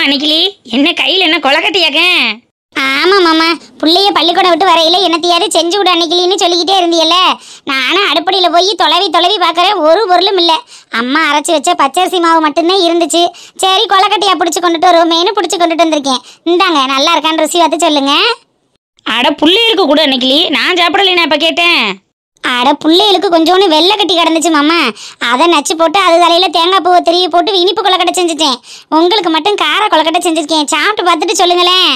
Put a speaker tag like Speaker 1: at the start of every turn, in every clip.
Speaker 1: என்னம்மா அன்னைக்கிளி என்ன கையில் என்ன கொலக்கட்டையாக்க
Speaker 2: ஆமா மாமா புள்ளைய பள்ளிக்கூடம் விட்டு வரையில என்னத்தையாவது செஞ்சு விடு அன்னைக்கிலின்னு சொல்லிக்கிட்டே இருந்தியல்ல நானும் அடுப்படியில போய் தொலைவி தொலைவி பார்க்கறேன் ஒரு பொருளும் இல்லை அம்மா அரைச்சி வச்ச பச்சரிசி மாவு மட்டும்தான் இருந்துச்சு சரி கொலக்கட்டையா பிடிச்சி கொண்டுட்டு வருவோமேனு பிடிச்சி கொண்டுட்டு வந்திருக்கேன் இந்தாங்க நல்லா இருக்கான்னு ருசி பார்த்து சொல்லுங்க
Speaker 1: அட புள்ளைகளுக்கு கூட அன்னைக்கிளி நான் சாப்பிடலை நான் இப்போ கேட்டேன்
Speaker 2: அட பிள்ளைகளுக்கு கொஞ்சோண்டு வெள்ளை கட்டி கிடந்துச்சு மாமா அதை நச்சு போட்டு அது தலையில தேங்காய் பூவை திருவி போட்டு இனிப்பு கொலக்கட்டை செஞ்சுட்டேன் உங்களுக்கு மட்டும் கார கொலக்கட்டை செஞ்சிருக்கேன் சாப்பிட்டு பார்த்துட்டு சொல்லுங்களேன்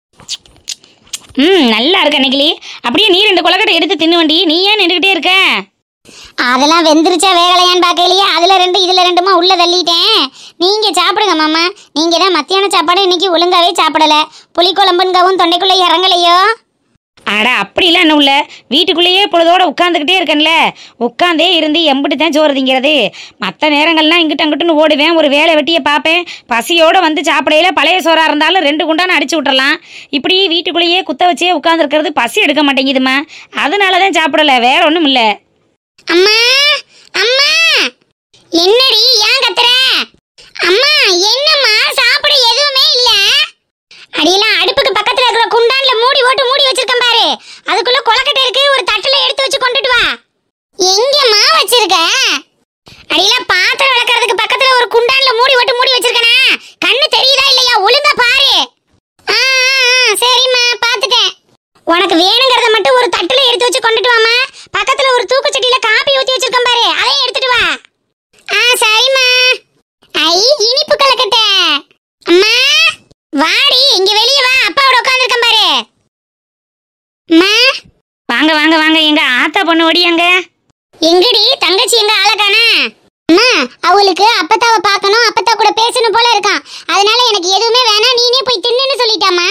Speaker 1: ம் நல்லா இருக்கு அன்னைக்கிளி அப்படியே நீ ரெண்டு கொலக்கட்டை எடுத்து தின்னு வண்டி நீ ஏன் நின்றுக்கிட்டே இருக்க
Speaker 2: அதெல்லாம் வெந்துருச்சா வேகலையான்னு பார்க்கலையே அதுல ரெண்டு இதுல ரெண்டுமா உள்ள தள்ளிட்டேன் நீங்க சாப்பிடுங்க மாமா நீங்க தான் மத்தியான சாப்பாடு இன்னைக்கு ஒழுங்காவே சாப்பிடல புளிக்குழம்புங்கவும் தொண்டைக்குள்ள இறங்கலையோ
Speaker 1: அட அப்படிலாம் என்ன உள்ள வீட்டுக்குள்ளேயே பொழுதோட உட்காந்துக்கிட்டே இருக்கேன்ல உட்காந்தே இருந்து எம்பிட்டு தான் சோறு திங்கிறது மற்ற நேரங்கள்லாம் இங்கிட்ட அங்கிட்டுன்னு ஓடுவேன் ஒரு வேலை வெட்டியை பார்ப்பேன் பசியோட வந்து சாப்பிடையில பழைய சோறாக இருந்தாலும் ரெண்டு குண்டான அடிச்சு விட்டுறலாம் இப்படி வீட்டுக்குள்ளேயே குத்த வச்சே உட்காந்துருக்கிறது பசி எடுக்க மாட்டேங்குதுமா அதனால தான் சாப்பிடல வேற ஒன்றும் இல்லை
Speaker 2: அம்மா அம்மா என்னடி ஏன் கத்துற அம்மா என்னம்மா சாப்பிட எதுவுமே இல்ல அடியெல்லாம் அடுப்புக்கு பக்கத்துல இருக்கிற குண்டான்ல மூடி போட்டு மூடி வச்சிருக்கேன் பாரு அதுக்குள்ள கொலக்கட்டை இருக்கு ஒரு தட்டுல எடுத்து வச்சு கொண்டுட்டு வா எங்கம்மா வச்சிருக்க அடியெல்லாம் பாத்திரம் விளக்கறதுக்கு பக்கத்துல ஒரு குண்டான்ல மூடி போட்டு மூடி வச்சிருக்கனா கண்ணு தெரியுதா இல்லையா ஒழுங்கா பாரு ஆ ஆ, ஆ, சரிம்மா பாத்துட்டேன் உனக்கு வேணுங்கிறத மட்டும் ஒரு தட்டுல எடுத்து வச்சு கொண்டுட்டு வாமா பக்கத்துல ஒரு தூக்குச்சட்டியில காப்பி ஊத்தி வச்சிருக்கேன் பாரு அதையும் எடுத்துட்டு வா ஆ சரிம்மா ஐ இனிப்பு கலக்கட்டை அம்மா வாடி இங்க வெளிய வா அப்பாவோட உட்கார்ந்திருக்கேன் பாரு அம்மா
Speaker 1: வாங்க வாங்க வாங்க எங்க ஆத்தா பொண்ணு ஓடியாங்க
Speaker 2: எங்கடி தங்கச்சி எங்க ஆளக்கானா அம்மா அவளுக்கு அப்பத்தாவை பார்க்கணும் அப்பத்தா கூட பேசணும் போல இருக்கான் அதனால எனக்கு எதுவுமே வேணாம் நீனே போய் தின்னுன்னு சொல்லிட்டாமா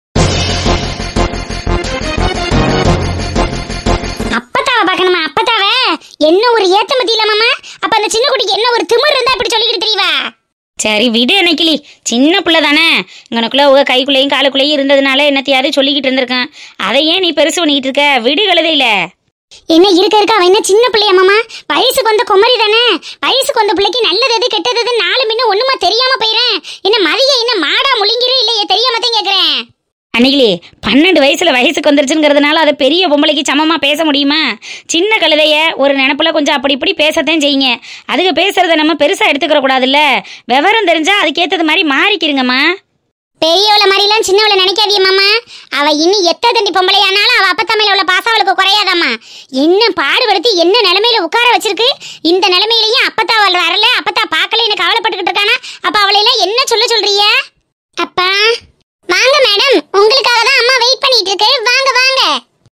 Speaker 2: அப்பத்தாவை பார்க்கணுமா அப்பத்தாவை என்ன ஒரு ஏத்தமதி இல்லாமமா அப்ப அந்த சின்ன குட்டிக்கு என்ன ஒரு திமிர் இருந்தா இப்படி சொல்லிக்கிட்டு தெரியவா
Speaker 1: சரி விடு அன்னைக்கிளி சின்ன பிள்ளை தானே இங்கனக்குள்ள உங்க கைக்குள்ளேயும் காலுக்குள்ளேயும் இருந்ததுனால என்னத்தையாவது சொல்லிக்கிட்டு இருந்திருக்கான் அதை ஏன் நீ பெருசு பண்ணிக்கிட்டு இருக்க விடு கழுதையில
Speaker 2: என்ன இருக்க இருக்க அவன் என்ன சின்ன பிள்ளையாமாமா வயசுக்கு வந்த குமரி தானே வயசுக்கு வந்த பிள்ளைக்கு நல்லது எது கெட்டது எது நாலு மின்னும் ஒண்ணுமா தெரியாம போயிறேன் என்ன மதிய என்ன மாடா முழுங்கிரு இல்லையே தெரியாம தான் கேக்குறேன்
Speaker 1: அன்னைக்கிளி பன்னெண்டு வயசுல வயசுக்கு வந்துருச்சுங்கிறதுனால அதை பெரிய பொம்பளைக்கு சமமா பேச முடியுமா சின்ன கழுதைய ஒரு நினப்புல கொஞ்சம் அப்படி இப்படி பேசத்தான் செய்யுங்க அதுக்கு பேசுறத நம்ம பெருசா எடுத்துக்கிற கூடாதுல்ல விவரம் தெரிஞ்சா அதுக்கேத்தது மாதிரி மாறிக்கிருங்கம்மா
Speaker 2: பெரியவள மாதிரிலாம் சின்னவள நினைக்காதிய மாமா அவ இன்னும் எத்த தண்டி பொம்பளையானாலும் அவ அப்பத்தமையில உள்ள பாசம் அவளுக்கு குறையாதாம்மா என்ன பாடுபடுத்தி என்ன நிலைமையில உட்கார வச்சிருக்கு இந்த நிலைமையிலயும் அப்பத்தா அவள் வரல அப்பத்தா பார்க்கல எனக்கு கவலைப்பட்டுக்கிட்டு இருக்கானா அப்ப அவளை எல்லாம் என்ன சொல்ல சொல்றிய அப்பா வாங்க மேடம் உங்களுக்காக தான் அம்மா வெயிட் பண்ணிட்டு இருக்கு வாங்க வாங்க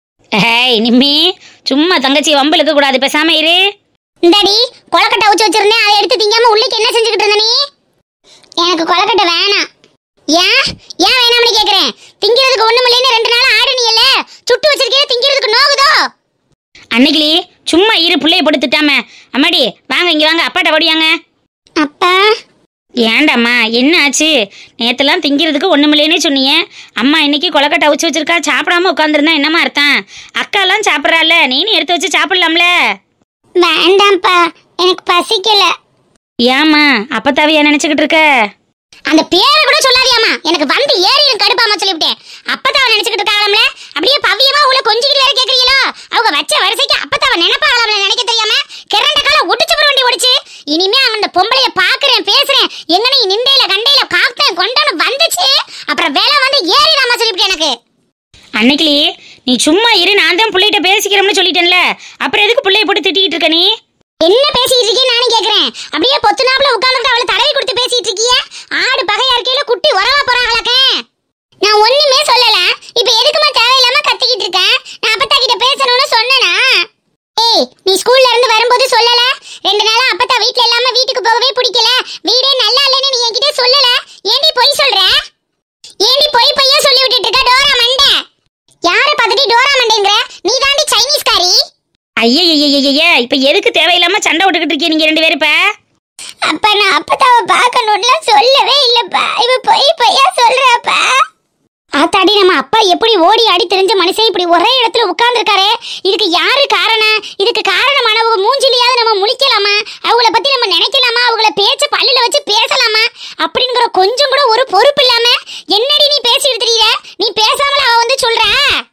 Speaker 1: ஏய் நிம்மி சும்மா தங்கச்சி வம்பு இழுக்க கூடாது பேசாம இரு
Speaker 2: இந்தாடி கொலக்கட்டை அவிச்சு வச்சிருந்தேன் அதை எடுத்து திங்காம உள்ளுக்கு என்ன செஞ்சுக்கிட்டு இருந்த நீ எனக்கு கொலக்கட்டை வேணாம் ஏன் ஏன் வேணாம்னு கேக்குறேன் திங்கிறதுக்கு ஒண்ணும் இல்லைன்னு ரெண்டு நாள் ஆடுனியல்ல சுட்டு வச்சிருக்கே திங்கிறதுக்கு நோகுதோ
Speaker 1: அன்னைக்கிளி சும்மா இரு பிள்ளைய போட்டு திட்டாம அம்மாடி வாங்க இங்க வாங்க அப்பாட்ட ஓடியாங்க
Speaker 2: அப்பா
Speaker 1: ஏண்டாம்மா என்ன ஆச்சு நேத்தெல்லாம் திங்கிறதுக்கு ஒண்ணுமில்லைன்னே சொன்னீங்க அம்மா இன்னைக்கு கொலக்கட்டை அவிச்சு வச்சிருக்கா சாப்பிடாம உட்காந்துருந்தா என்னம்மா அர்த்தம் அக்காலாம் சாப்பிட்றால நீனும் எடுத்து வச்சு சாப்பிடலாம்ல
Speaker 2: வேண்டாம்ப்பா எனக்கு பசிக்கல
Speaker 1: ஏம்மா அப்பத்தாவியா நினைச்சுக்கிட்டு இருக்க
Speaker 2: அந்த பேரை கூட சொல்லாதியாமா எனக்கு வந்து ஏறி எனக்கு கடுப்பாம சொல்லிவிட்டேன் அப்பதாவ நினைச்சுக்கிட்டு இருக்காங்களாம்ல அப்படியே பவ்யமா உள்ள கொஞ்சிக்கிட்டு வேற கேக்குறீங்களோ அவங்க வச்ச வரிசைக்கு அப்பதாவ நினைப்பாங்களாம்ல நினைக்க தெரியாம கிரண்ட கால ஒடிச்சு போற வண்டி ஓடிச்சு இனிமே அந்த பொம்பளைய பாக்குறேன் பேசுறேன் எங்க நீ நிந்தையில கண்டையில காத்தேன் கொண்டான்னு வந்துச்சு அப்புறம் வேலை வந்து ஏறிடாம சொல்லிவிட்டேன் எனக்கு
Speaker 1: அன்னைக்கிளி நீ சும்மா இரு நான் தான் பிள்ளைகிட்ட பேசிக்கிறோம்னு சொல்லிட்டேன்ல அப்புறம் எதுக்கு பிள்ளைய போட்டு திட்டிக்கிட்டு இருக்க நீ
Speaker 2: என்ன பேசிட்டு இருக்கீங்க நானும் கேக்குறேன் அப்படியே பொத்துனாப்புல உட்கார்ந்துட்டு அவளை தடவி கொடுத்து பேசிட்டு இருக்கிய ஆடு பகையா இருக்கையில குட்டி உறவா போறாங்களாக்க நான் ஒண்ணுமே சொல்லல இப்ப எதுக்குமா தேவையில்லாம கத்திக்கிட்டு இருக்கேன் நான் அப்பத்தா கிட்ட பேசணும்னு சொன்னனா ஏய் நீ ஸ்கூல்ல இருந்து வரும்போது சொல்லல ரெண்டு நாளா அப்பத்தா வீட்ல இல்லாம வீட்டுக்கு போகவே பிடிக்கல வீடே நல்லா இல்லைன்னு நீ என்கிட்ட சொல்லல ஏண்டி பொய் சொல்ற ஏண்டி பொய் பொய்யா சொல்லி விட்டுட்டு இருக்க டோரா மண்டை யாரை பார்த்துட்டு டோரா மண்டைங்கிற நீ தாண்டி சைனீஸ்காரி
Speaker 1: ஐயய்யய்யய்ய இப்ப எதுக்கு தேவையில்லாம சண்டை விட்டுக்கிட்டு இருக்கீங்க நீங்க ரெண்டு பேரும் இப்ப
Speaker 2: அப்ப நான் அப்பதாவ பார்க்கணும்லாம் சொல்லவே இல்லப்பா இவ பொய் பொய்யா சொல்றாப்பா ஆத்தாடி நம்ம அப்பா எப்படி ஓடி ஆடி தெரிஞ்ச மனுஷன் இப்படி ஒரே இடத்துல உட்கார்ந்துருக்காரே இதுக்கு யாரு காரணம் இதுக்கு காரணமானவங்க மூஞ்சிலியாவது நம்ம முழிக்கலாமா அவங்கள பத்தி நம்ம நினைக்கலாமா அவங்கள பேச்ச பல்லுல வச்சு பேசலாமா அப்படிங்கிற கொஞ்சம் கூட ஒரு பொறுப்பு இல்லாம என்னடி நீ பேசிட்டு தெரியல நீ பேசாமல அவ வந்து சொல்றா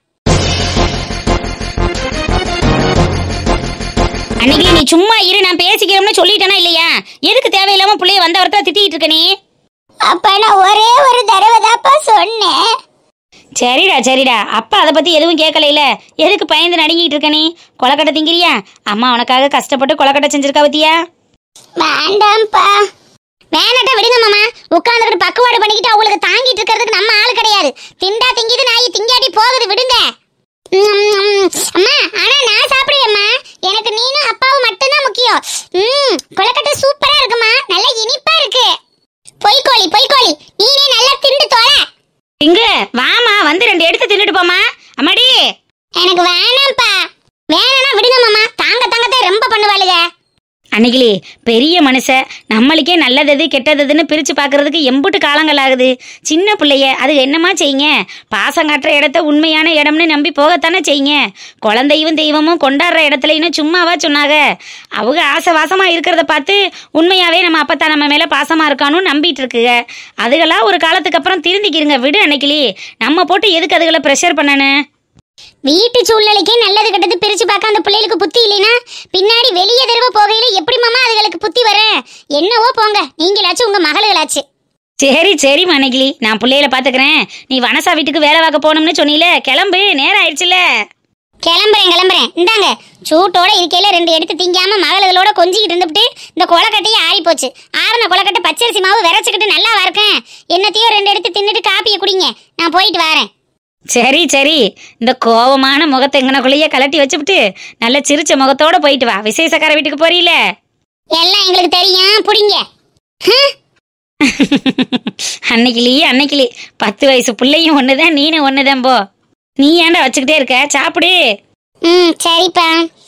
Speaker 1: அன்னைக்கு நீ சும்மா இரு நான் பேசிக்கிறோம்னு சொல்லிட்டேனா இல்லையா எதுக்கு தேவையில்லாம பிள்ளைய வந்த வரத்துல திட்டிட்டு இருக்க நீ
Speaker 2: அப்ப நான் ஒரே ஒரு தடவை தான்ப்பா சொன்னேன்
Speaker 1: சரிடா சரிடா அப்பா அதை பத்தி எதுவும் கேட்கலையில எதுக்கு பயந்து நடுங்கிட்டு இருக்க நீ கொலக்கட்டை திங்கிறியா அம்மா உனக்காக கஷ்டப்பட்டு கொலக்கட்டை செஞ்சிருக்கா பத்தியா
Speaker 2: வேண்டாம்ப்பா வேணாட்டா விடுங்க மாமா உட்காந்துக்கிட்டு பக்குவாடு பண்ணிக்கிட்டு அவங்களுக்கு தாங்கிட்டு இருக்கிறதுக்கு நம்ம ஆள் கிடையாது திண்டா திங்கிது நாய் திங்காட்டி போகுது விடுங்க ம், ம், அம்மா ஆனா நான் சாப்பிடுவேம்மா எனக்கு நீனும் அப்பாவும் மட்டும்தான் முக்கியம் ம் கொலக்கட்டை சூப்பரா இருக்குமா நல்ல இனிப்பா இருக்கு பொய்க்கோழி பொய்க்கோழி நீனே நல்லா திண்டு தொலை
Speaker 1: இங்க வாமா வந்து ரெண்டு எடுத்து தின்னுட்டு போமா அம்மாடி
Speaker 2: எனக்கு வேணாம்ப்பா வேணாம்னா விடுங்க மாமா தாங்க தாங்கத்தை ரொம்ப பண்ணுவாளுங்க
Speaker 1: அன்னைக்கிளி பெரிய மனுஷன் நம்மளுக்கே நல்லது எது கெட்டது எதுன்னு பிரித்து பார்க்கறதுக்கு எம்புட்டு காலங்கள் ஆகுது சின்ன பிள்ளைய அது என்னமா செய்யுங்க பாசம் காட்டுற இடத்த உண்மையான இடம்னு நம்பி போகத்தானே செய்யுங்க குழந்தையும் தெய்வமும் கொண்டாடுற இடத்துல இன்னும் சும்மாவா சொன்னாங்க அவங்க ஆசை வாசமாக இருக்கிறத பார்த்து உண்மையாகவே நம்ம அப்பத்தா நம்ம மேலே பாசமாக இருக்கான்னு நம்பிட்டு இருக்குங்க அதுகெல்லாம் ஒரு காலத்துக்கு அப்புறம் திருந்திக்கிருங்க விடு அன்னைக்கிளி நம்ம போட்டு எதுக்கு அதுகளை ப்ரெஷர் பண்ணணும்
Speaker 2: வீட்டு சூழ்நிலைக்கே நல்லது கெட்டது பிரிச்சு பார்க்க அந்த பிள்ளைகளுக்கு புத்தி இல்லைனா பின்னாடி வெளியே தெருவ போகையில எப்படி மாமா அதுகளுக்கு புத்தி வர என்னவோ போங்க நீங்களாச்சும் உங்க மகளுகளாச்சு
Speaker 1: சரி சரி மனைகிளி நான் பிள்ளையில பாத்துக்கிறேன் நீ வனசா வீட்டுக்கு வேலை பார்க்க போகணும்னு சொன்னீல கிளம்பு நேரம் ஆயிடுச்சுல
Speaker 2: கிளம்புறேன் கிளம்புறேன் இந்தாங்க சூட்டோட இருக்கையில ரெண்டு எடுத்து திங்காம மகளுகளோட கொஞ்சிக்கிட்டு இருந்துட்டு இந்த கொலக்கட்டையே ஆறி போச்சு ஆறின கொலக்கட்டை பச்சரிசி மாவு விரைச்சிக்கிட்டு நல்லா இருக்கேன் என்னத்தையோ ரெண்டு எடுத்து தின்னுட்டு காப்பியை குடிங்க நான் போயிட்டு வரேன்
Speaker 1: சரி சரி இந்த கோவமான முகத்தை எங்கனக்குள்ளேயே கலட்டி வச்சுவிட்டு நல்ல சிரிச்ச முகத்தோட போயிட்டு வா விசேஷக்கார வீட்டுக்கு போறீல
Speaker 2: எல்லாம் எங்களுக்கு தெரியும் புடிங்க ஹம்.
Speaker 1: அன்னைக்கிளி அன்னைக்கிளி பத்து வயசு பிள்ளையும் ஒண்ணுதான் நீனும் ஒண்ணுதான் போ நீ ஏன்டா வச்சுக்கிட்டே இருக்க சாப்பிடு
Speaker 2: ம் சரிப்பா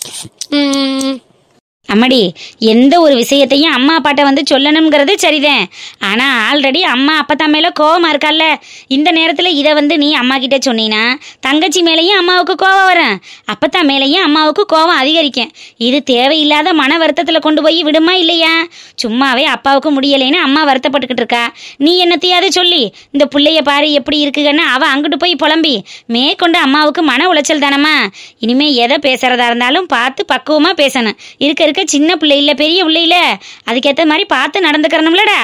Speaker 2: ம்
Speaker 1: அம்மாடி எந்த ஒரு விஷயத்தையும் அம்மா அப்பாட்ட வந்து சொல்லணுங்கிறது சரிதான் ஆனா ஆல்ரெடி அம்மா அப்பத்தா மேல கோவமா இருக்கால்ல இந்த நேரத்துல இதை வந்து நீ அம்மா கிட்ட சொன்னீனா தங்கச்சி மேலேயும் அம்மாவுக்கு கோவம் வரும் அப்பத்தா மேலேயும் அம்மாவுக்கு கோவம் அதிகரிக்கும் இது தேவையில்லாத மன வருத்தத்துல கொண்டு போய் விடுமா இல்லையா சும்மாவே அப்பாவுக்கு முடியலைன்னு அம்மா வருத்தப்பட்டுக்கிட்டு இருக்கா நீ என்னத்தையாவது சொல்லி இந்த புள்ளைய பாரு எப்படி இருக்குன்னு அவ அங்கிட்டு போய் புலம்பி மேற்கொண்டு அம்மாவுக்கு மன உளைச்சல் தானம்மா இனிமே எதை பேசுறதா இருந்தாலும் பார்த்து பக்குவமா பேசணும் இருக்க இருக்க சின்ன பிள்ளை இல்ல பெரிய பிள்ளை இல்ல அதுக்கேத்த மாதிரி பார்த்து நடந்துக்கிறணும்லடா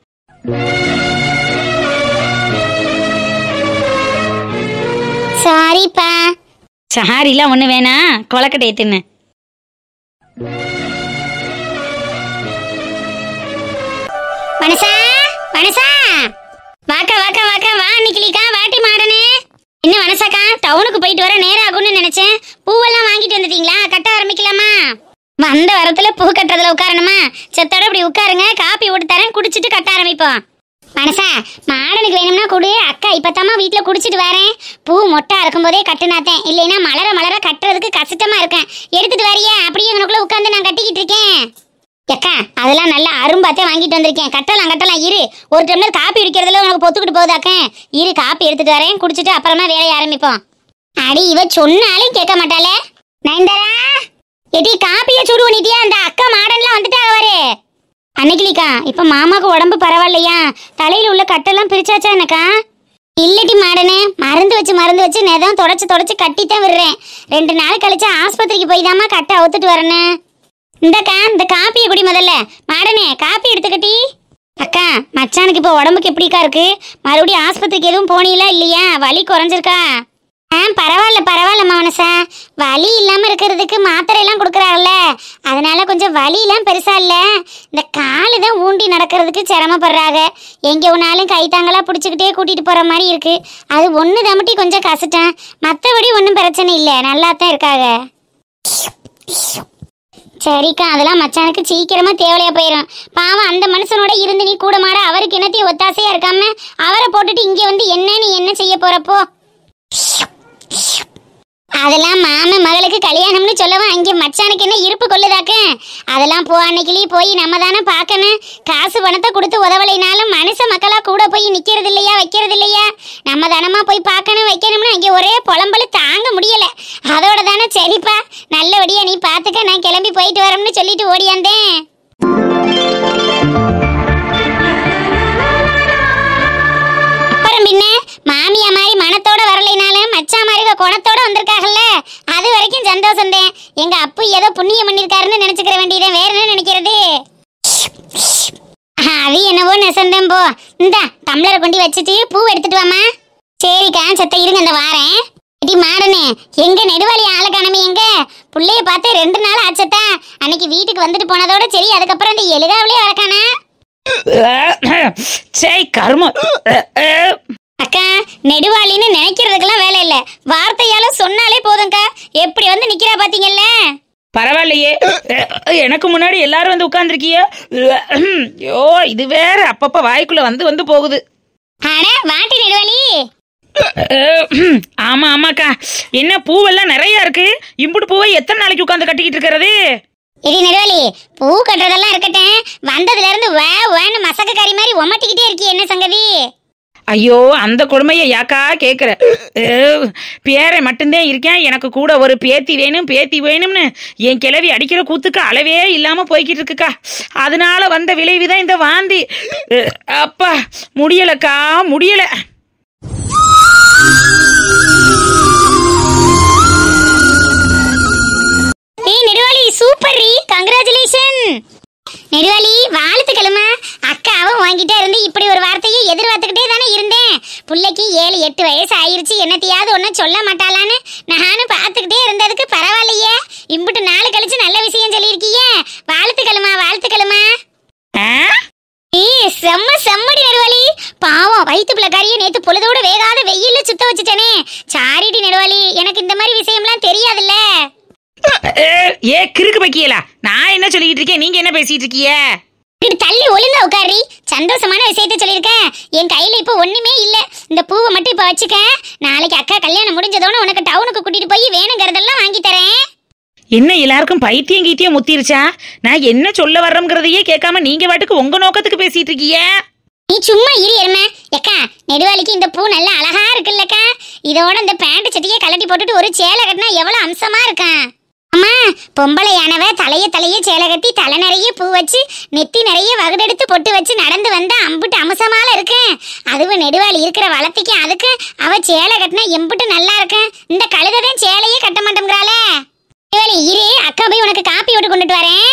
Speaker 2: சாரிப்பா
Speaker 1: சாரிலாம் ஒண்ணு வேணாம் கொலக்கட்டையை தின்னு
Speaker 2: மனசா மனசா வாக்கா வாக்கா வாக்கா வா நிக்கலிக்கா வாட்டி மாடனே என்ன மனசாக்கா டவுனுக்கு போயிட்டு வர நேரம் ஆகும்னு நினைச்சேன் பூவெல்லாம் வாங்கிட்டு வந்துட்டீங்களா கட்ட ஆரம்பிக்கலாமா வந்த வரத்துல பூ கட்டுறதுல உட்காரணுமா செத்தோட இப்படி உட்காருங்க காப்பி போட்டு தரேன் குடிச்சிட்டு கட்ட ஆரம்பிப்போம் மனசா மாடனுக்கு வேணும்னா கொடு அக்கா இப்பத்தாம்மா வீட்டுல குடிச்சிட்டு வரேன் பூ மொட்டா இருக்கும்போதே கட்டுனாத்தேன் இல்லைன்னா மலர மலர கட்டுறதுக்கு கஷ்டமா இருக்கேன் எடுத்துட்டு வரியா அப்படியே உனக்குள்ள உட்காந்து நான் கட்டிக்கிட்டு இருக்கேன் எக்கா அதெல்லாம் நல்லா அரும்பாத்தே வாங்கிட்டு வந்திருக்கேன் கட்டலாம் கட்டலாம் இரு ஒரு டம்ளர் காப்பி குடிக்கிறதுல உனக்கு பொத்துக்கிட்டு போகுதாக்கா இரு காப்பி எடுத்துட்டு வரேன் குடிச்சிட்டு அப்புறமா வேலையை ஆரம்பிப்போம் அடி இவ சொன்னாலும் கேட்க மாட்டாளே நயன்தாரா எடி காப்பியை சுடு பண்ணிட்டியா அந்த அக்கா மாடன்லாம் வந்துட்டாங்க பாரு அன்னைக்கிலிக்கா இப்ப மாமாக்கு உடம்பு பரவாயில்லையா தலையில உள்ள கட்டெல்லாம் பிரிச்சாச்சா எனக்கா இல்லடி மாடனே மருந்து வச்சு மருந்து வச்சு நெதம் தொடச்சு தொடச்சு கட்டித்தான் விடுறேன் ரெண்டு நாள் கழிச்சு ஆஸ்பத்திரிக்கு போய் தாம்மா கட்டை அவுத்துட்டு வரேன் இந்தக்கா இந்த காப்பியை குடி முதல்ல மாடனே காப்பி எடுத்துக்கட்டி அக்கா மச்சானுக்கு இப்போ உடம்புக்கு எப்படிக்கா இருக்கு மறுபடியும் ஆஸ்பத்திரிக்கு எதுவும் போனீங்களா இல்லையா வலி குறைஞ்சிருக்கா ஆ பரவாயில்ல பரவாயில்ல மனசா வலி இல்லாம இருக்கிறதுக்கு மாத்திரை எல்லாம் கொடுக்குறாங்கல்ல அதனால கொஞ்சம் வலியெல்லாம் பெருசா இல்ல இந்த காலு தான் ஊண்டி நடக்கிறதுக்கு சிரமப்படுறாங்க எங்க ஒன்னாலும் கைத்தாங்களா பிடிச்சிக்கிட்டே கூட்டிட்டு போற மாதிரி இருக்கு அது ஒண்ணு தமட்டி கொஞ்சம் கஷ்டம் மற்றபடி ஒன்றும் பிரச்சனை இல்லை நல்லா தான் இருக்காங்க சரிக்கா அதெல்லாம் மச்சானுக்கு சீக்கிரமா தேவையா போயிடும் பாவம் அந்த மனுஷனோட இருந்து நீ கூட மாட அவருக்கு என்னத்தையும் ஒத்தாசையா இருக்காம அவரை போட்டுட்டு இங்க வந்து என்ன நீ என்ன செய்ய போறப்போ அதெல்லாம் மாமன் மகளுக்கு கல்யாணம்னு சொல்லவா அங்கே மச்சானுக்கு என்ன இருப்பு கொள்ளுதாக்க அதெல்லாம் போ அன்னைக்கிளி போய் நம்ம தானே பார்க்கணும் காசு பணத்தை கொடுத்து உதவலைனாலும் மனுஷ மக்களா கூட போய் நிக்கிறது இல்லையா வைக்கிறது இல்லையா நம்ம தானமா போய் பார்க்கணும் வைக்கணும்னு அங்கே ஒரே புலம்பல் தாங்க முடியல அதோட தானே சரிப்பா நல்லபடியா நீ பார்த்துக்க நான் கிளம்பி போயிட்டு வரோம்னு சொல்லிட்டு ஓடியாந்தேன் குணத்தோட வந்திருக்காங்கல்ல அது வரைக்கும் சந்தோஷம் தான் எங்க அப்பு ஏதோ புண்ணியம் பண்ணிருக்காருன்னு நினைச்சுக்கிற வேண்டியதான் வேற என்ன நினைக்கிறது ஆ, அது என்னவோ நெசந்தம் போ இந்த டம்ளரை கொண்டு வச்சுட்டு பூ எடுத்துட்டு வாமா சரிக்கா செத்த இருங்க இந்த வாரேன் இடி மாடனே எங்க நெடுவாளி ஆளை காணமே எங்க புள்ளைய பார்த்து ரெண்டு நாள் ஆச்சத்தா அன்னைக்கு வீட்டுக்கு வந்துட்டு போனதோட சரி அதுக்கப்புறம் அந்த எழுதாவிலே வரக்கானா
Speaker 1: சே கருமம்
Speaker 2: அக்கா நெடுவாளின்னு நினைக்கிறதுக்கெல்லாம் வேலை இல்ல வார்த்தையால சொன்னாலே போதும்க்கா எப்படி வந்து நிக்கிறா பாத்தீங்கல்ல
Speaker 1: பரவாயில்லையே எனக்கு முன்னாடி எல்லாரும் வந்து உட்கார்ந்துருக்கிய ஐயோ இது வேற அப்பப்ப வாய்க்குள்ள வந்து வந்து போகுது
Speaker 2: அட வாட்டி நெடுவாளி
Speaker 1: ஆமா ஆமாக்கா என்ன பூவெல்லாம் நிறைய இருக்கு இம்புட்டு பூவை எத்தனை நாளைக்கு உட்காந்து கட்டிக்கிட்டு இருக்கிறது
Speaker 2: இடி நெடுவாளி பூ கட்டுறதெல்லாம் இருக்கட்டும் வந்ததுல இருந்து வே வேன்னு மசக்க கறி மாதிரி ஒமட்டிக்கிட்டே இருக்கி என்ன சங்கதி
Speaker 1: ஐயோ அந்த கொடுமையை யாக்கா கேக்குற அஹ், பேரை மட்டும்தான் இருக்கேன் எனக்கு கூட ஒரு பேத்தி வேணும் பேத்தி வேணும்னு என் கிளவி அடிக்கிற கூத்துக்கு அளவே இல்லாம போய்கிட்டு இருக்குக்கா அதனால வந்த விளைவுதான் இந்த வாந்தி அஹ், அப்பா முடியலக்கா முடியல
Speaker 2: ஏய் நெடுவாளி சூப்பர் ரீ கங்க்ராச்சுலேஷன் நெடுவாளி வாழ்த்துக்களுமா அக்காவும் வாங்கிட்டே இருந்து இப்படி ஒரு வார்த்தையை எதிர்பார்த்துக்கிட்டே தானே இருந்தேன் புள்ளைக்கு ஏழு எட்டு வயசு ஆயிருச்சு என்னத்தையாவது ஒன்றும் சொல்ல மாட்டாளான்னு நானும் பார்த்துக்கிட்டே இருந்ததுக்கு பரவாயில்லையே இம்புட்டு நாள் கழிச்சு நல்ல விஷயம் சொல்லியிருக்கீங்க வாழ்த்துக்களுமா வாழ்த்துக்களுமா
Speaker 1: ஆ?
Speaker 2: ஏய் செம்ம செம்மடி நெடுவாளி பாவம் வயிற்று பிள்ளைக்காரியை நேத்து பொழுதோட வேகாத வெயில்ல சுத்த வச்சுட்டேனே சாரிடி நெடுவாளி எனக்கு இந்த மாதிரி விஷயம்லாம் தெரியாதுல்ல
Speaker 1: அஹ், ஏ கிறுக்கு பக்கியலா நான் என்ன சொல்லிக்கிட்டு இருக்கேன் நீங்க என்ன பேசிட்டு இருக்கீங்க
Speaker 2: இப்படி தள்ளி ஒழுங்கா உட்காரி சந்தோஷமான விஷயத்த சொல்லியிருக்கேன் என் கையில இப்போ ஒண்ணுமே இல்ல இந்த பூவை மட்டும் இப்ப வச்சுக்க நாளைக்கு அக்கா கல்யாணம் முடிஞ்சதோட உனக்கு டவுனுக்கு கூட்டிட்டு போய் வேணுங்கிறதெல்லாம் வாங்கி தரேன்
Speaker 1: என்ன எல்லாருக்கும் பைத்தியம் கீத்தியம் முத்திருச்சா நான் என்ன சொல்ல வர்றோங்கிறதையே கேட்காம நீங்க வாட்டுக்கு உங்க நோக்கத்துக்கு பேசிட்டு இருக்கீங்க
Speaker 2: நீ சும்மா இரு எருமை எக்கா நெடுவாளிக்கு இந்த பூ நல்லா அழகா இருக்குல்லக்கா இதோட இந்த பேண்ட் சட்டியை கலட்டி போட்டுட்டு ஒரு சேலை கட்டினா எவ்வளவு அம்சமா இருக்கான் அம்மா பொம்பளையானவ தலைய தலைய சேலை கட்டி தலை நிறைய பூ வச்சு நெத்தி நிறைய வகுடெடுத்து பொட்டு வச்சு நடந்து வந்தா அம்புட்டு அம்சமால இருக்கேன் அதுவும் நெடுவாளி இருக்கிற வளர்த்திக்கு அதுக்கு அவ சேலை கட்டினா எம்புட்டு நல்லா இருக்கேன் இந்த கழுததான் சேலையே கட்ட மாட்டோங்கிறாளே நெடுவாளி இரு அக்கா போய் உனக்கு காப்பி விட்டு கொண்டுட்டு வரேன்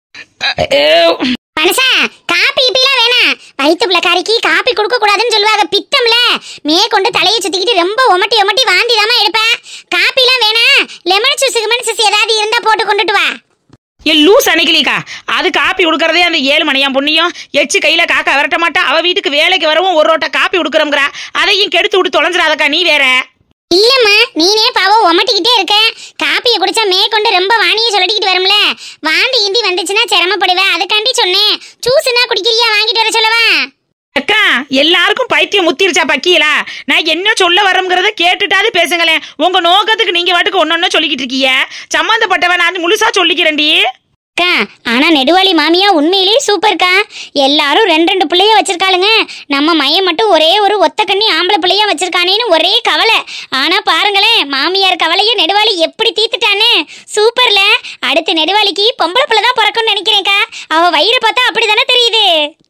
Speaker 1: அஹ்,
Speaker 2: மனசா காப்பி இப்படிலாம் வேணாம் வயிற்று பிள்ளைக்காரிக்கு காப்பி கொடுக்க கூடாதுன்னு சொல்லுவாங்க பித்தம்ல மே கொண்டு தலையை சுத்திக்கிட்டு ரொம்ப ஒமட்டி ஒமட்டி வாந்தி தாமா எடுப்பேன் காப்பிலாம் வேணாம் லெமன் ஜூஸ் லெமன் ஜூஸ் ஏதாவது இருந்தா போட்டு கொண்டுட்டு வா
Speaker 1: ஏ லூஸ் அன்னைக்கிலிக்கா அது காப்பி கொடுக்கறதே அந்த ஏழு மணியாம் புண்ணியம் எச்சு கையில காக்கா விரட்ட மாட்டா அவ வீட்டுக்கு வேலைக்கு வரவும் ஒரு ரோட்ட காப்பி கொடுக்குறோங்கிறா அதையும் கெடுத்து விட்டு தொலைஞ்சிடாதக்கா நீ வேற
Speaker 2: இல்லம்மா நீனே பாவம் ஒமட்டிக்கிட்டே இருக்க காப்பியை குடிச்சா மேற்கொண்டு ரொம்ப வாணியை சொல்லிட்டு வரும்ல வாந்தி இந்தி வந்துச்சுன்னா சிரமப்படுவேன் அதுக்காண்டி சொன்னேன் ஜூஸ்னா குடிக்கிறியா வாங்கிட்டு வர சொல்லவா
Speaker 1: அக்கா எல்லாருக்கும் பைத்தியம் முத்திருச்சா பக்கியலா நான் என்ன சொல்ல வரேங்கிறத கேட்டுட்டாது பேசுங்களேன் உங்க நோக்கத்துக்கு நீங்க வாட்டுக்கு ஒன்னொன்னு சொல்லிக்கிட்டு இருக்கீங்க சம்மந்தப்பட்டவன் நான் முழுசா சொல்லிக்கிறேன்டி
Speaker 2: அக்கா ஆனா நெடுவாளி மாமியா உண்மையிலேயே சூப்பர்க்கா எல்லாரும் ரெண்டு ரெண்டு பிள்ளைய வச்சிருக்காளுங்க நம்ம மையம் மட்டும் ஒரே ஒரு ஒத்த கண்ணி ஆம்பளை பிள்ளையா வச்சிருக்கானேன்னு ஒரே கவலை ஆனா பாருங்களேன் மாமியார் கவலையை நெடுவாளி எப்படி தீத்துட்டான்னு சூப்பர்ல அடுத்து நெடுவாளிக்கு பொம்பளை பிள்ளை தான் பிறக்கும்னு நினைக்கிறேன்க்கா அவ வயிறை பார்த்தா அப்படிதானே தெரியுது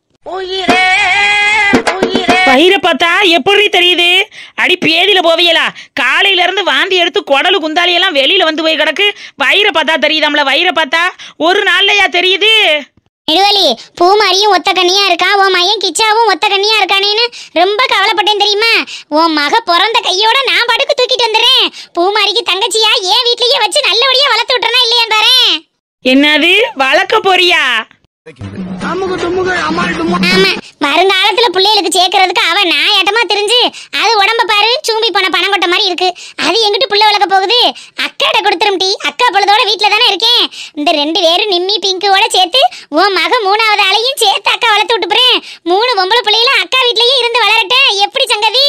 Speaker 1: வயிறை பார்த்தா எப்படி தெரியுது அடி பேதியில போவியலா காலையில இருந்து வாந்தி எடுத்து குடலு குந்தாலி எல்லாம் வெளியில வந்து போய் கிடக்கு வயிறை பார்த்தா தெரியுதாம்ல வயிறை பார்த்தா ஒரு நாள்லயா தெரியுது
Speaker 2: நெடுவாளி பூமாரியும் ஒத்த கண்ணியா இருக்கா உன் மையன் கிச்சாவும் ஒத்த கண்ணியா இருக்கானேன்னு ரொம்ப கவலைப்பட்டேன் தெரியுமா உன் மக பிறந்த கையோட நான் படுக்கு தூக்கிட்டு வந்துடுறேன் பூமாரிக்கு தங்கச்சியா ஏன் வீட்லயே வச்சு நல்லபடியா வளர்த்து விட்டுறனா இல்லையா பாரேன்
Speaker 1: என்னது வளர்க்க போறியா
Speaker 2: ஆமா வருங்காலத்துல பிள்ளைகளுக்கு சேர்க்கறதுக்கு அவ நாயாட்டமா தெரிஞ்சு அது உடம்ப பாரு சூம்பி போன பணம் கொட்ட மாதிரி இருக்கு அது எங்கிட்டு புள்ள வளர்க்க போகுது அக்காட்ட கொடுத்துரும் டி அக்கா பொழுதோட வீட்ல தானே இருக்கேன் இந்த ரெண்டு பேரும் நிம்மி பிங்குவோட சேர்த்து உன் மக மூணாவது ஆளையும் சேர்த்து அக்கா வளர்த்து விட்டு போறேன் மூணு பொம்பளை பிள்ளைகளும் அக்கா வீட்லயே இருந்து வளரட்டும் எப்படி சங்கதி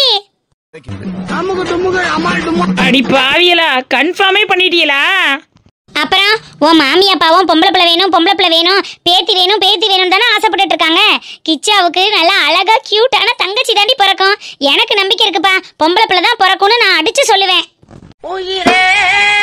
Speaker 1: அடி பாவியலா கன்ஃபார்மே பண்ணிட்டியலா
Speaker 2: அப்புறம் உன் மாமி அப்பாவும் பொம்பளை பிள்ளை வேணும் பொம்பளை பிள்ளை வேணும் பேத்தி வேணும் பேத்தி வேணும் தானே ஆசைப்பட்டுட்டு இருக்காங்க கிச்சாவுக்கு நல்லா அழகா கியூட்டான தங்கச்சி தாண்டி பிறக்கும் எனக்கு நம்பிக்கை இருக்குப்பா பொம்பளை பிள்ளை தான் பிறக்கும்னு நான் அடிச்சு சொல்லுவேன்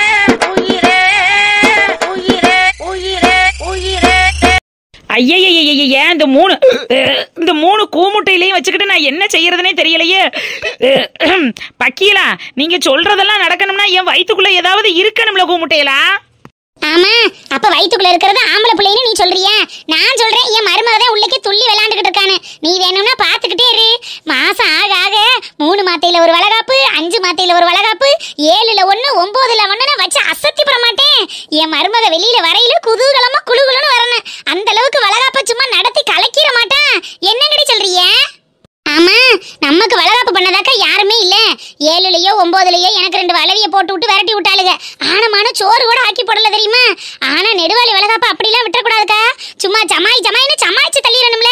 Speaker 1: ஐயையையே
Speaker 3: ஐயையே இந்த மூணு அஹ், இந்த மூணு கூமுட்டையிலையும் வச்சுக்கிட்டு நான் என்ன செய்யறதுனே தெரியலையே அஹ், பக்கீலா நீங்க சொல்றதெல்லாம் நடக்கணும்னா என் வயித்துக்குள்ள ஏதாவது இருக்கணும்ல கூமுட்டையிலா
Speaker 2: ஆமா அப்ப வயித்துக்குள்ள இருக்கிறது ஆம்பளை பிள்ளைன்னு நீ சொல்றியா நான் சொல்றேன் என் மருமக தான் உள்ளே துள்ளி விளையாண்டுகிட்டு இருக்கானு நீ வேணும்னா பாத்துக்கிட்டே இரு மாசம் ஆக ஆக மூணு மாத்தையில ஒரு வளகாப்பு அஞ்சு மாத்தையில ஒரு வளகாப்பு ஏழுல ஒண்ணு ஒன்பதுல ஒண்ணுன்னு வச்சு அசத்தி போட மாட்டேன் என் மருமக வெளியில வரையில குதூகலமா குளுகுலுன்னு வரணும் அந்த அளவுக்கு வளகாப்ப சும்மா நடத்தி கலக்கிற மாட்டான் என்னங்கடி சொல்றிய ஆமா நமக்கு வளகாப்பு பண்ணதாக்கா யாருமே இல்ல ஏழுலயோ ஒன்பதுலயோ எனக்கு ரெண்டு வளவிய போட்டு விட்டு விரட்டி விட்டாளுங்க ஆனமான சோறு கூட ஆக்கி போடல தெரியுமா ஆனா நெடுவாளி வளகாப்பு அப்படிலாம் விட்டுறக்கூடாதுக்கா சும்மா ஜமாய் ஜமாயின்னு சமாளிச்சு தள்ளிடணும்ல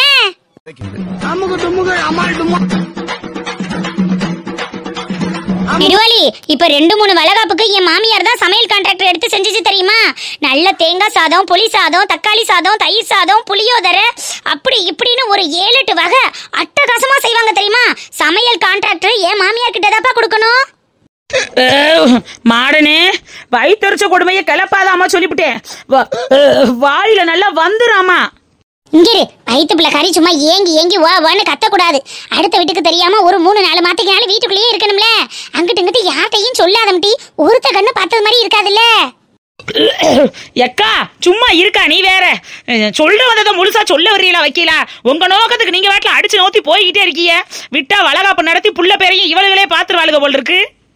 Speaker 2: நெடுவாளி இப்ப ரெண்டு மூணு வளகாப்புக்கு என் மாமியார் தான் சமையல் கான்ட்ராக்டர் எடுத்து செஞ்சுச்சு தெரியுமா நல்ல தேங்காய் சாதம் புளி சாதம் தக்காளி சாதம் தயிர் சாதம் புளியோதரை அப்படி இப்படின்னு ஒரு ஏழு எட்டு வகை அட்டகாசமா செய்வாங்க தெரியுமா சமையல் கான்ட்ராக்டர் என் மாமியார் கிட்ட தாப்பா கொடுக்கணும்
Speaker 3: அஹ், மாடனே வயிற்றுச்ச கொடுமையை கிளப்பாதாமா சொல்லிவிட்டேன் வா- அஹ், வாயில நல்லா வந்துராமா
Speaker 2: இங்கிரு வயிற்று பிள்ளை கறி சும்மா ஏங்கி ஏங்கி வா வான்னு கத்தக்கூடாது அடுத்த வீட்டுக்கு தெரியாம ஒரு மூணு நாலு மாத்தைக்கு வீட்டுக்குள்ளேயே இருக்கணும்ல அங்கிட்டு இங்கிட்டு யார்ட்டையும் சொல்லாதம்டி ஒருத்த கண்ணு பார்த்தது மாதிரி இருக்காதுல்ல
Speaker 3: எக்கா சும்மா இருக்கா நீ வேற அஹ், சொல்ல வந்ததை முழுசா சொல்ல வர்றீங்களா வைக்கலா உங்க நோக்கத்துக்கு நீங்க வாட்டில் அடிச்சு நோத்தி போய்கிட்டே இருக்கீங்க விட்டா வளகாப்பு நடத்தி புள்ள பேரையும் இவளுகளே பாத்துருவாளுக போல் இருக்கு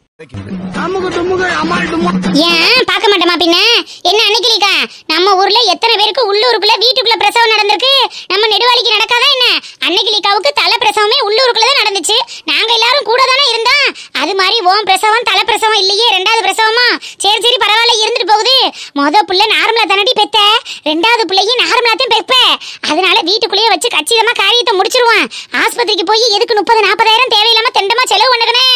Speaker 2: ஏன் பார்க்க மாட்டோமா பின்ன என்ன அன்னைக்கிலிக்கா நம்ம ஊர்ல எத்தனை பேருக்கு உள்ளூருக்குள்ள வீட்டுக்குள்ள பிரசவம் நடந்திருக்கு நம்ம நெடுவாளிக்கு நடக்காதா என்ன அன்னைக்கிலிக்காவுக்கு தலை பிரசவமே உள்ளூருக்குள்ள தான் நடந்துச்சு நாங்க எல்லாரும் கூட தானே இருந்தோம் அது மாதிரி ஓம் பிரசவம் தலை பிரசவம் இல்லையே ரெண்டாவது பிரசவமா சரி சரி பரவாயில்ல இருந்துட்டு போகுது முத புள்ள நார்மலா தானடி பெத்த ரெண்டாவது பிள்ளையும் நார்மலா தான் பெப்ப அதனால வீட்டுக்குள்ளேயே வச்சு கச்சிதமா காரியத்தை முடிச்சிருவான் ஆஸ்பத்திரிக்கு போய் எதுக்கு முப்பது நாற்பதாயிரம் தேவையில்லாம தெண்டமா செலவு பண்ணுகனே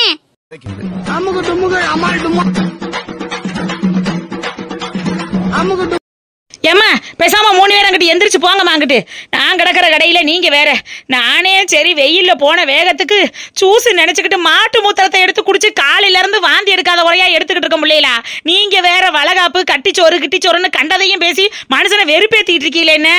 Speaker 3: ஏம்மா பேசாம மூணு பேரும் அங்கிட்டு எந்திரிச்சு போங்கம்மா அங்கிட்டு நான் கிடக்கிற கடையில நீங்க வேற நானே சரி வெயில்ல போன வேகத்துக்கு ஜூஸ் நினைச்சுக்கிட்டு மாட்டு மூத்திரத்தை எடுத்து குடிச்சு காலையில இருந்து வாந்தி எடுக்காத உரையா எடுத்துக்கிட்டு இருக்க முடியல நீங்க வேற வளகாப்பு கட்டிச்சோறு கிட்டிச்சோறுன்னு கண்டதையும் பேசி மனுஷனை வெறுப்பேத்திட்டு இருக்கீங்களே என்ன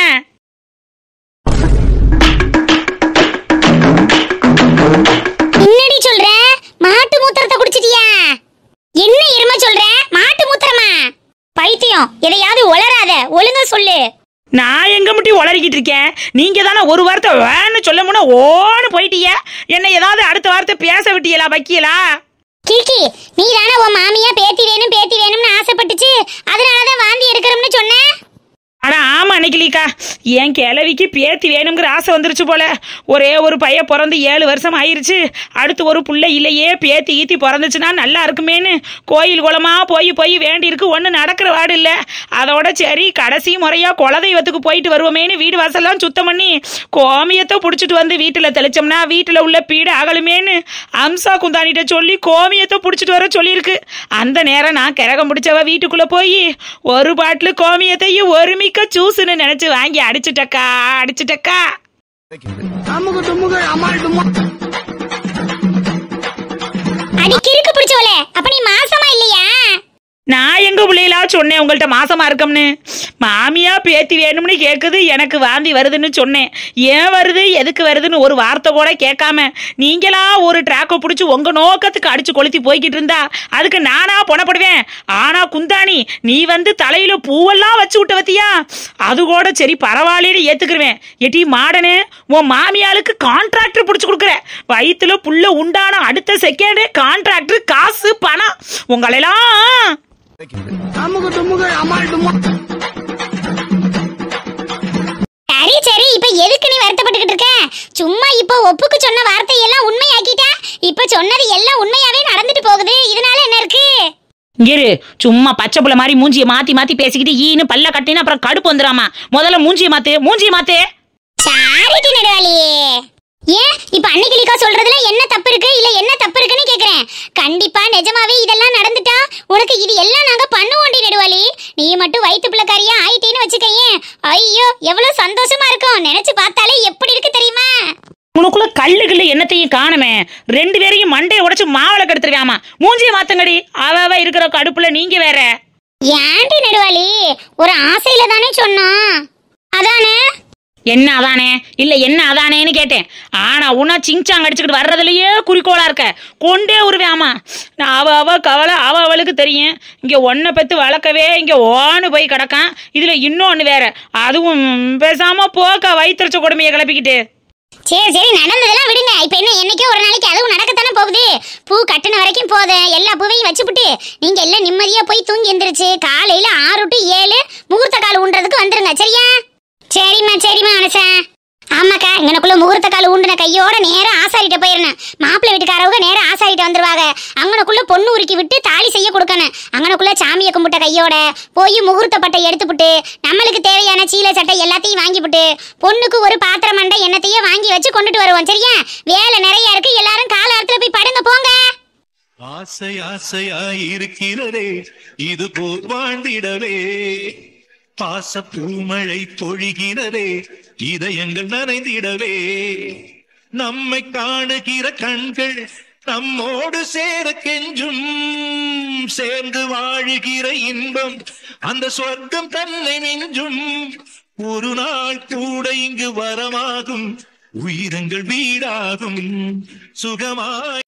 Speaker 2: என்னடி சொல்ற மாட்டு மூத்திரத்தை குடிச்சிட்டியா என்ன இரும சொல்ற மாட்டு மூத்திரமா பைத்தியம் எதையாவது உளராத ஒழுங்கா சொல்லு
Speaker 3: நான் எங்க முட்டி உளறிக்கிட்டு இருக்கேன் நீங்க தானே ஒரு வார்த்தை வேன்னு சொல்ல முன்னா ஓன்னு போயிட்டீங்க என்ன ஏதாவது அடுத்த வார்த்தை பேச விட்டீங்களா வைக்கலா
Speaker 2: கிறுக்கி நீ தானே உன் மாமியா பேத்தி வேணும் பேத்தி வேணும்னு ஆசைப்பட்டுச்சு அதனாலதான் வாந்தி எடுக்கிறோம்னு சொன்ன
Speaker 3: அட ஆமா அன்னைக்கிலிக்கா என் கிழவிக்கு பேத்தி வேணுங்கிற ஆசை வந்துருச்சு போல ஒரே ஒரு பையன் பிறந்து ஏழு வருஷம் ஆயிருச்சு அடுத்து ஒரு புள்ள இல்லையே பேத்தி ஈத்தி பிறந்துச்சுன்னா நல்லா இருக்குமேன்னு கோயில் குளமா போய் போய் வேண்டியிருக்கு ஒன்றும் நடக்கிற வாடு இல்லை அதோட சரி கடைசி முறையாக குலதெய்வத்துக்கு போயிட்டு வருவோமேன்னு வீடு வாசல்லாம் சுத்தம் பண்ணி கோமியத்தை பிடிச்சிட்டு வந்து வீட்டில் தெளிச்சோம்னா வீட்டில் உள்ள பீடு அகலுமேன்னு அம்சா குந்தானிட்ட சொல்லி கோமியத்தை பிடிச்சிட்டு வர சொல்லியிருக்கு அந்த நேரம் நான் கிரகம் பிடிச்சவ வீட்டுக்குள்ளே போய் ஒரு பாட்டில் கோமியத்தையும் ஒரு மிக்க ஜூஸ்னு நினைச்சு வாங்கி அடிச்சுட்டக்கா அடிச்சுட்டக்கா
Speaker 2: அடி கிறுக்கு பிடிச்சவளே அப்ப நீ மாசமா இல்லையா
Speaker 3: நான் எங்க பிள்ளைகளா சொன்னேன் உங்கள்ட்ட மாசமா இருக்கம்னு மாமியா பேத்தி வேணும்னு கேக்குது எனக்கு வாந்தி வருதுன்னு சொன்னேன் ஏன் வருது எதுக்கு வருதுன்னு ஒரு வார்த்தை கூட கேட்காம நீங்களா ஒரு ட்ராக்கை பிடிச்சி உங்க நோக்கத்துக்கு அடிச்சு கொளுத்தி போய்கிட்டு இருந்தா அதுக்கு நானா புணப்படுவேன் ஆனா குந்தாணி நீ வந்து தலையில பூவெல்லாம் வச்சு விட்ட வத்தியா அது கூட சரி பரவாயில்லன்னு ஏத்துக்கிருவேன் எட்டி மாடனு உன் மாமியாளுக்கு கான்ட்ராக்டர் பிடிச்சு கொடுக்குற வயித்துல புள்ள உண்டான அடுத்த செகண்டே கான்ட்ராக்டர் காசு பணம் உங்களெல்லாம்
Speaker 2: சரி சரி இப்ப எதுக்கு நீ வருத்தப்பட்டுக்கிட்டு இருக்க சும்மா இப்ப ஒப்புக்கு சொன்ன வார்த்தையெல்லாம் உண்மையாக்கிட்டா இப்ப சொன்னது எல்லாம் உண்மையாவே நடந்துட்டு போகுது இதனால என்ன இருக்கு
Speaker 3: இரு சும்மா பச்சை புள்ள மாதிரி மூஞ்சியை மாத்தி மாத்தி பேசிக்கிட்டு ஈன்னு பல்ல கட்டினா அப்புறம் கடுப்பு வந்துடாமா முதல்ல மூஞ்சியை மாத்து மூஞ்சியை மாத்து
Speaker 2: சாரிட்டி நடுவாளியே ஏன் இப்ப அன்னைக்கிளிக்கா சொல்றதுல என்ன தப்பு இருக்கு இல்ல என்ன தப்பு இருக்குன்னு கேக்குறேன் கண்டிப்பா நிஜமாவே இதெல்லாம் நடந்துட்டா உனக்கு இது எல்லாம் நாங்க பண்ணுவோண்டி நடுவாளி நீ மட்டும் வயிற்று பிள்ளைக்காரியா ஆயிட்டேன்னு வச்சுக்கயேன் ஐயோ எவ்வளவு சந்தோஷமா இருக்கும் நினைச்சு பார்த்தாலே எப்படி இருக்கு தெரியுமா
Speaker 3: உனக்குள்ள கல்லு கில்லு என்னத்தையும் காணுமே ரெண்டு பேரையும் மண்டையை உடைச்சு மாவளை கெடுத்துருவாமா மூஞ்சியை மாத்துங்கடி அவ அவ இருக்கிற கடுப்புல நீங்க வேற
Speaker 2: ஏன்டி நடுவாளி ஒரு ஆசையில தானே சொன்னோம் அதானே
Speaker 3: என்ன அதானே இல்ல என்ன அதானேன்னு கேட்டேன் ஆனா உன்னா சிங்சாங் அடிச்சுக்கிட்டு வர்றதுலயே குறிக்கோளா இருக்க கொண்டே உருவேமா நான் அவ அவ கவலை அவ அவளுக்கு தெரியும் இங்க ஒன்ன பெத்து வளர்க்கவே இங்க ஓன்னு போய் கிடக்கான் இதுல இன்னொன்னு வேற அதுவும் பேசாம போக்க வயிற்றுச்ச கொடுமையை கிளப்பிக்கிட்டு
Speaker 2: சரி சரி நடந்ததெல்லாம் விடுங்க இப்ப என்ன என்னைக்கோ ஒரு நாளைக்கு அதுவும் நடக்கத்தானே போகுது பூ கட்டின வரைக்கும் போதும் எல்லா பூவையும் வச்சுப்புட்டு நீங்க எல்லாம் நிம்மதியா போய் தூங்கி எந்திரிச்சு காலையில ஆறு டு ஏழு முகூர்த்த கால் ஊன்றதுக்கு வந்துருங்க சரியா சரிம்மா சரிம்மா அனசன் ஆமாக்கா இங்கனக்குள்ள முகூர்த்த கால் ஊண்டின கையோட நேரா ஆசாரிட்ட போயிடணும் மாப்பிள்ளை வீட்டுக்காரவங்க நேரா ஆசாரிட்ட வந்துருவாங்க அங்கனக்குள்ள பொண்ணு உருக்கி விட்டு தாலி செய்ய கொடுக்கணும் அங்கனக்குள்ள சாமியை கும்பிட்ட கையோட போய் முகூர்த்த பட்டை எடுத்துப்புட்டு நம்மளுக்கு தேவையான சீலை சட்டை எல்லாத்தையும் வாங்கிப்புட்டு பொண்ணுக்கு ஒரு பாத்திரம் மண்டை என்னத்தையும் வாங்கி வச்சு கொண்டுட்டு வருவோம் சரியா வேலை நிறைய இருக்கு எல்லாரும் காலத்துல போய் படுங்க போங்க
Speaker 4: ஆசை ஆசையாய் இருக்கிறதே இது போல் வாழ்ந்திடவே பாச பூமழை பொழிகிறதே இதயங்கள் நனைந்திடவே நம்மை காணுகிற கண்கள் நம்மோடு சேர கெஞ்சும் சேர்ந்து வாழுகிற இன்பம் அந்த சொர்க்கம் தன்னை மிஞ்சும் ஒரு நாள் கூட இங்கு வரமாகும் உயிரங்கள் வீடாகும் சுகமாய்